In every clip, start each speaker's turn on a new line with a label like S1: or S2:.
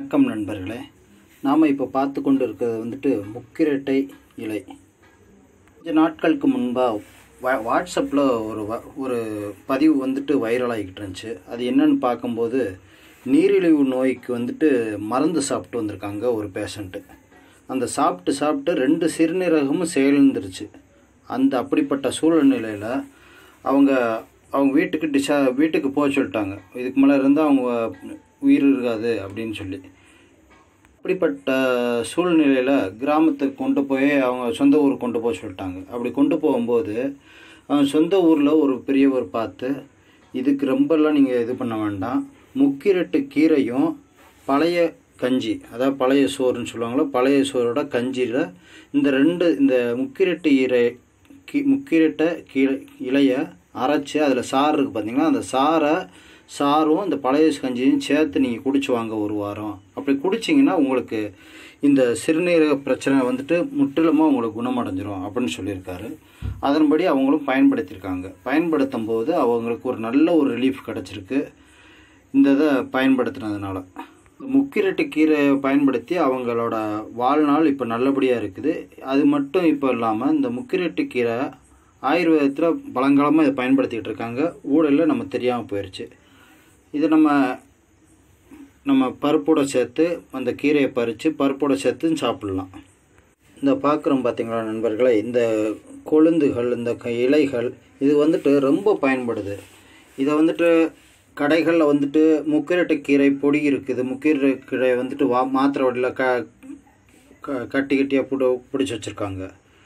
S1: வணக்கம் நண்பர்களே நாம் இப்போ பார்த்து கொண்டு இருக்கிறது வந்துட்டு முக்கிரட்டை இலை கொஞ்ச நாட்களுக்கு முன்பாக வா வாட்ஸ்அப்பில் ஒரு வ ஒரு பதிவு வந்துட்டு வைரல் ஆகிக்கிட்டு இருந்துச்சு அது என்னன்னு பார்க்கும்போது நீரிழிவு நோய்க்கு வந்துட்டு மருந்து சாப்பிட்டு வந்திருக்காங்க ஒரு பேஷண்ட்டு அந்த சாப்பிட்டு சாப்பிட்டு ரெண்டு சிறுநீரகமும் செயலிழந்துருச்சு அந்த அப்படிப்பட்ட சூழ்நிலையில் அவங்க அவங்க வீட்டுக்கு டிசா வீட்டுக்கு போக சொல்லிட்டாங்க இதுக்கு மேலே இருந்தால் அவங்க உயிர் இருக்காது அப்படின்னு சொல்லி அப்படிப்பட்ட சூழ்நிலையில் கிராமத்துக்கு கொண்டு போய் அவங்க சொந்த ஊருக்கு கொண்டு போக சொல்லிட்டாங்க அப்படி கொண்டு போகும்போது அவங்க சொந்த ஊரில் ஒரு பெரியவர் பார்த்து இதுக்கு ரொம்பலாம் நீங்கள் இது பண்ண வேண்டாம் முக்கிரட்டு கீரையும் பழைய கஞ்சி அதாவது பழைய சோறுன்னு சொல்லுவாங்களோ பழைய சோறோட கஞ்சியில் இந்த ரெண்டு இந்த முக்கிரட்டு இலை கீ முக்கிரட்டை கீரை இலையை அரைச்சி அதில் சாறு இருக்குது பார்த்தீங்களா அந்த சாறை சாரும் இந்த பழைய கஞ்சியும் சேர்த்து நீங்கள் குடிச்சு வாங்க ஒரு வாரம் அப்படி குடிச்சிங்கன்னா உங்களுக்கு இந்த சிறுநீரக பிரச்சனை வந்துட்டு முற்றிலுமாக உங்களுக்கு குணமடைஞ்சிரும் அப்படின்னு சொல்லியிருக்காரு அதன்படி அவங்களும் பயன்படுத்தியிருக்காங்க பயன்படுத்தும் போது அவங்களுக்கு ஒரு நல்ல ஒரு ரிலீஃப் கிடச்சிருக்கு இந்த இதை பயன்படுத்துனதுனால முக்கிரட்டு கீரையை பயன்படுத்தி அவங்களோட வாழ்நாள் இப்போ நல்லபடியாக இருக்குது அது மட்டும் இப்போ இல்லாமல் இந்த முக்கிரட்டு கீரை ஆயுர்வேதத்தில் பழங்காலமாக இதை பயன்படுத்திக்கிட்டு இருக்காங்க ஊழலில் நம்ம தெரியாமல் போயிடுச்சு இது நம்ம நம்ம பருப்போட சேர்த்து அந்த கீரையை பறித்து பருப்போட சேர்த்து சாப்பிட்லாம் இந்த பார்க்குறோம் பார்த்தீங்களா நண்பர்களே இந்த கொழுந்துகள் இந்த க இலைகள் இது வந்துட்டு ரொம்ப பயன்படுது இதை வந்துட்டு கடைகளில் வந்துட்டு முக்கிரட்டை கீரை பொடி இருக்குது முக்கிரட்டை கீரை வந்துட்டு வா மாத்திரை வடியில் க க கட்டி கட்டியாக புடி பிடிச்சி வச்சுருக்காங்க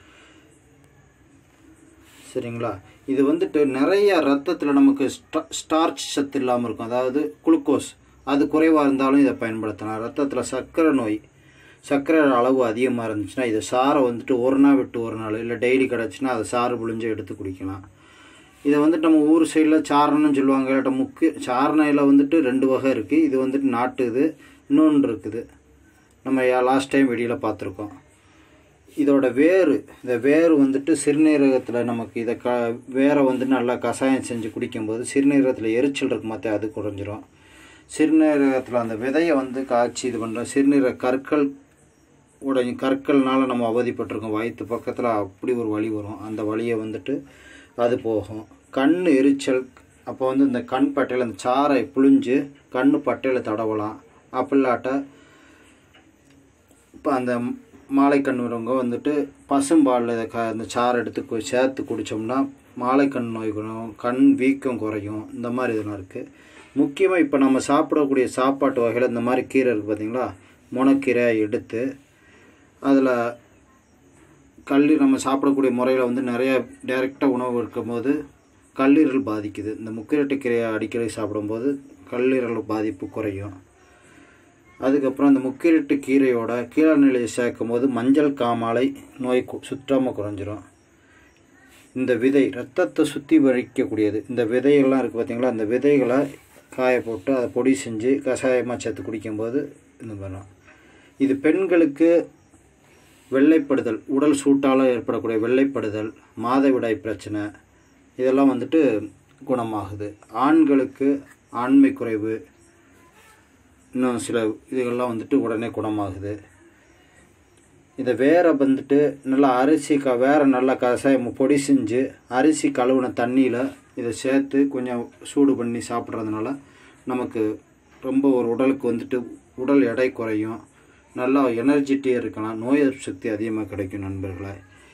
S1: சரிங்களா இது வந்துட்டு நிறைய ரத்தத்தில் நமக்கு ஸ்டா ஸ்டார்ச் சத்து இல்லாமல் இருக்கும் அதாவது குளுக்கோஸ் அது குறைவாக இருந்தாலும் இதை பயன்படுத்தலாம் ரத்தத்தில் சர்க்கரை நோய் சர்க்கரை அளவு அதிகமாக இருந்துச்சுன்னா இதை சாரை வந்துட்டு ஒரு நாள் விட்டு ஒரு நாள் இல்லை டெய்லி கிடச்சுன்னா அதை சாறு புழிஞ்சு எடுத்து குடிக்கலாம் இதை வந்துட்டு நம்ம ஊர் சைடில் சாரணம்னு சொல்லுவாங்க இல்லாட்ட முக்கிய சாரணையில் வந்துட்டு ரெண்டு வகை இருக்குது இது வந்துட்டு நாட்டு இது இன்னொன்று இருக்குது நம்ம லாஸ்ட் டைம் வெளியில் பார்த்துருக்கோம் இதோட வேறு இந்த வேர் வந்துட்டு சிறுநீரகத்தில் நமக்கு இதை க வேரை வந்து நல்லா கஷாயம் செஞ்சு குடிக்கும்போது சிறுநீரகத்தில் எரிச்சல் இருக்கு மற்ற அது குறைஞ்சிரும் சிறுநீரகத்தில் அந்த விதையை வந்து காய்ச்சி இது பண்ணுறோம் சிறுநீரக கற்கள் உடைய கற்கள்னால நம்ம அவதிப்பட்டிருக்கோம் வயிற்று பக்கத்தில் அப்படி ஒரு வலி வரும் அந்த வலியை வந்துட்டு அது போகும் கண் எரிச்சல் அப்போ வந்து இந்த கண் பட்டையில் அந்த சாறை புழிஞ்சு கண் பட்டையில் தடவலாம் அப்படிலாட்ட இப்போ அந்த மாலை கண்ணுறவங்க வந்துட்டு பசும்பாலில் இதை க அந்த சாறு எடுத்து கு- சேர்த்து குடித்தோம்னா மாலை கண் நோய் குணம் கண் வீக்கம் குறையும் இந்த மாதிரி இதெல்லாம் இருக்குது முக்கியமாக இப்போ நம்ம சாப்பிடக்கூடிய சாப்பாட்டு வகையில் இந்த மாதிரி கீரை இருக்குது பார்த்தீங்களா முனக்கீரை எடுத்து அதில் கல்லீரல் நம்ம சாப்பிடக்கூடிய முறையில் வந்து நிறைய டைரெக்டாக உணவு இருக்கும்போது கல்லீரல் பாதிக்குது இந்த முக்கிரட்டு கீரையை அடிக்கடி சாப்பிடும்போது கல்லீரல் பாதிப்பு குறையும் அதுக்கப்புறம் அந்த முக்கிரட்டு கீரையோட கீழ நிலையை சேர்க்கும் போது மஞ்சள் காமாலை நோய் கு- சுத்தமாக குறைஞ்சிரும் இந்த விதை ரத்தத்தை சுற்றி வழிக்கக்கூடியது இந்த விதைகள்லாம் இருக்குது பார்த்தீங்களா அந்த விதைகளை காய போட்டு அதை பொடி செஞ்சு கஷாயமாக சேர்த்து குடிக்கும்போது இந்த பண்ணலாம் இது பெண்களுக்கு வெள்ளைப்படுதல் உடல் சூட்டால் ஏற்படக்கூடிய வெள்ளைப்படுதல் மாதவிடாய் பிரச்சனை இதெல்லாம் வந்துட்டு குணமாகுது ஆண்களுக்கு ஆண்மை குறைவு இன்னும் சில இதுகள்லாம் வந்துட்டு உடனே குணமாகுது இதை வேற வந்துட்டு நல்லா அரிசி க வேற நல்லா கசாயம் பொடி செஞ்சு அரிசி கழுவுன தண்ணியில் இதை சேர்த்து கொஞ்சம் சூடு பண்ணி சாப்பிட்றதுனால நமக்கு ரொம்ப ஒரு உடலுக்கு வந்துட்டு உடல் எடை குறையும் நல்லா எனர்ஜிட்டியாக இருக்கலாம் நோய் எதிர்ப்பு சக்தி அதிகமாக கிடைக்கும் நண்பர்களே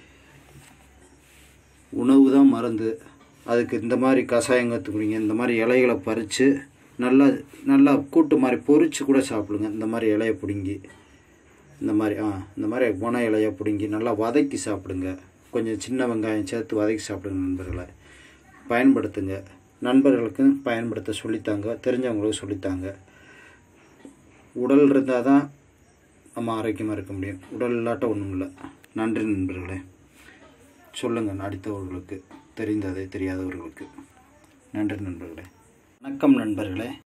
S1: உணவு தான் மருந்து அதுக்கு இந்த மாதிரி கஷாயம் கற்றுக்குறீங்க இந்த மாதிரி இலைகளை பறித்து நல்லா நல்லா கூட்டு மாதிரி பொரிச்சு கூட சாப்பிடுங்க இந்த மாதிரி இலையை பிடுங்கி இந்த மாதிரி ஆ இந்த மாதிரி குண இலையை பிடுங்கி நல்லா வதக்கி சாப்பிடுங்க கொஞ்சம் சின்ன வெங்காயம் சேர்த்து வதக்கி சாப்பிடுங்க நண்பர்களை பயன்படுத்துங்க நண்பர்களுக்கும் பயன்படுத்த சொல்லித்தாங்க தெரிஞ்சவங்களுக்கு சொல்லித்தாங்க உடல் இருந்தால் தான் நம்ம ஆரோக்கியமாக இருக்க முடியும் உடல் இல்லாட்ட ஒன்றும் இல்லை நன்றி நண்பர்களே சொல்லுங்கள் அடுத்தவர்களுக்கு தெரிந்ததை தெரியாதவர்களுக்கு நன்றி நண்பர்களே வணக்கம் நண்பர்களே